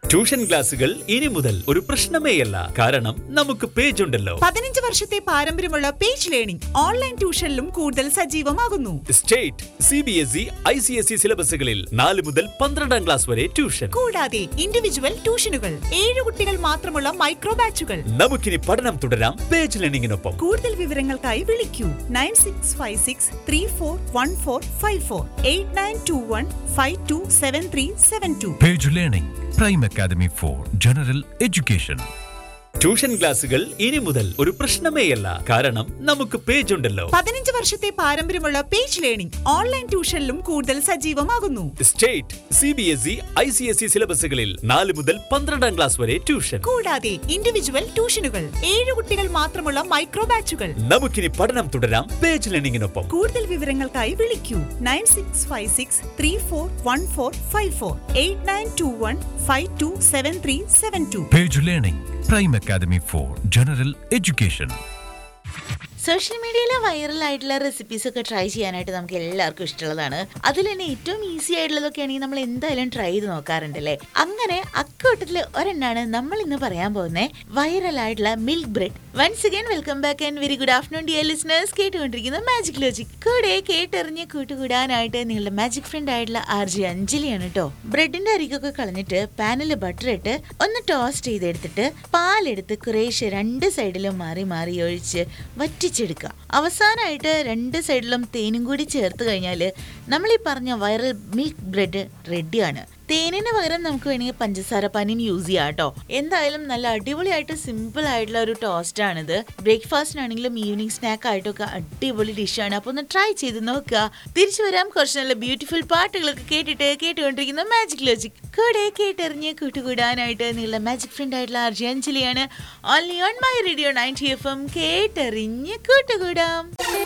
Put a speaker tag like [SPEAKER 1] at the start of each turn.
[SPEAKER 1] Tuition ക്ലാസുകൾ ഇനി മുതൽ ഒരു പ്രശ്നമേയല്ല കാരണം നമുക്ക് പേജ് ഉണ്ടല്ലോ
[SPEAKER 2] പതിനഞ്ച് വർഷത്തെ പാരമ്പര്യമുള്ള പേജ് ലേണിംഗ് ഓൺലൈൻ ട്യൂഷനിലും കൂടുതൽ സജീവമാകുന്നു
[SPEAKER 1] state C B S E I C S E സിലബസുകളിൽ നാല് മുതൽ പന്ത്രണ്ടാം ക്ലാസ് വരെ ട്യൂഷൻ
[SPEAKER 2] കൂടാതെ ഇൻഡിവിജ്വൽ ട്യൂഷനുകൾ ഏഴ് കുട്ടികൾ മാത്രമുള്ള മൈക്രോ ബാച്ചുകൾ
[SPEAKER 1] നമുക്കിനി പഠനം തുടരാം പേജ് ലേണിംഗിനൊപ്പം
[SPEAKER 2] കൂടുതൽ വിവരങ്ങൾക്കായി വിളിക്കൂ nine six five six three four one four five four eight nine two one five two seven three seven two
[SPEAKER 3] Page Learning, Prime Academy for General Education.
[SPEAKER 1] Tuition ക്ലാസുകൾ ഇനി മുതൽ ഒരു പ്രശ്നമേയല്ല കാരണം നമുക്ക് പേജ് ഉണ്ടല്ലോ
[SPEAKER 2] പതിനഞ്ച് വർഷത്തെ പാരമ്പര്യമുള്ള പേജ് ലേണിംഗ് ഓൺലൈൻ ട്യൂഷനിലും കൂടുതൽ സജീവമാകുന്നു
[SPEAKER 1] state C B S E I C S E സിലബസുകളിൽ നാല് മുതൽ പന്ത്രണ്ടാം ക്ലാസ് വരെ ട്യൂഷൻ
[SPEAKER 2] കൂടാതെ ഇൻഡിവിജ്വൽ ട്യൂഷനുകൾ ഏഴ് കുട്ടികൾ മാത്രമുള്ള മൈക്രോ ബാച്ചുകൾ
[SPEAKER 1] നമുക്കിനി പഠനം തുടരാം പേജ് ലേണിംഗിനൊപ്പം
[SPEAKER 2] കൂടുതൽ വിവരങ്ങൾക്കായി വിളിക്കൂ nine six five six three four one four five four eight nine two one five two seven three seven two
[SPEAKER 3] Page Learning, Prime Academy for General Education.
[SPEAKER 4] Social മീഡിയയിലെ വൈറലായിട്ടുള്ള റെസിപ്പീസ് ഒക്കെ try ചെയ്യാനായിട്ട് നമുക്ക് എല്ലാവർക്കും ഇഷ്ടമുള്ളതാണ് അതിൽ തന്നെ ഏറ്റവും ഈസി ആയിട്ടുള്ളതൊക്കെ ആണെങ്കിൽ നമ്മൾ എന്തായാലും ട്രൈ ചെയ്ത് നോക്കാറുണ്ടല്ലേ അങ്ങനെ അക്കൂട്ടത്തിൽ ഒരെണ്ണാണ് നമ്മൾ ഇന്ന് പറയാൻ പോകുന്നത് വൈറലായിട്ടുള്ള milk bread once again welcome back and very good afternoon dear listeners കേട്ടുകൊണ്ടിരിക്കുന്ന മാജിക് ലോജിക് കൂടെ കേട്ടെറിഞ്ഞ് കൂട്ടുകൂടാനായിട്ട് നിങ്ങളുടെ മാജിക് ഫ്രണ്ട് ആയിട്ടുള്ള ആർ ജി അഞ്ജലിയാണ് കേട്ടോ ബ്രെഡിന്റെ അരികൊക്കെ കളഞ്ഞിട്ട് പാനിൽ ബട്ടർ ഇട്ട് ഒന്ന് ടോസ്റ്റ് ചെയ്തെടുത്തിട്ട് പാലെടുത്ത് കുറേശ്ശെ രണ്ട് സൈഡിലും മാറി മാറി ഒഴിച്ച് വറ്റിച്ചെടുക്കുക അവസാനമായിട്ട് രണ്ട് സൈഡിലും തേനും കൂടി ചേർത്ത് കഴിഞ്ഞാൽ നമ്മൾ ഈ പറഞ്ഞ വൈറൽ മിൽക്ക് ബ്രെഡ് റെഡിയാണ് തേനിന് പകരം നമുക്ക് വേണമെങ്കിൽ പഞ്ചസാര പനിന് യൂസ് ചെയ്യാം കേട്ടോ എന്തായാലും നല്ല അടിപൊളിയായിട്ട് സിമ്പിൾ ആയിട്ടുള്ള ഒരു ടോസ്റ്റ് ആണിത് ബ്രേക്ക്ഫാസ്റ്റിനാണെങ്കിലും ഈവനിങ് സ്നാക്ക് ആയിട്ടൊക്കെ അടിപൊളി ഡിഷാണ് അപ്പോൾ ഒന്ന് ട്രൈ ചെയ്ത് നോക്കുക തിരിച്ചു വരാം കുറച്ച് നല്ല ബ്യൂട്ടിഫുൾ പാട്ടുകളൊക്കെ കേട്ടിട്ട് കേട്ടുകൊണ്ടിരിക്കുന്ന മാജിക് ലോജിക് കൂടെ കേട്ടെറിഞ്ഞ് കൂട്ടുകൂടാനായിട്ട് നിങ്ങളുടെ മാജിക് ഫ്രണ്ട് ആയിട്ടുള്ള ആർജി അഞ്ജലിയാണ് only on my radio ninety F M കേട്ടെറിഞ്ഞ് കൂട്ടുകൂടാം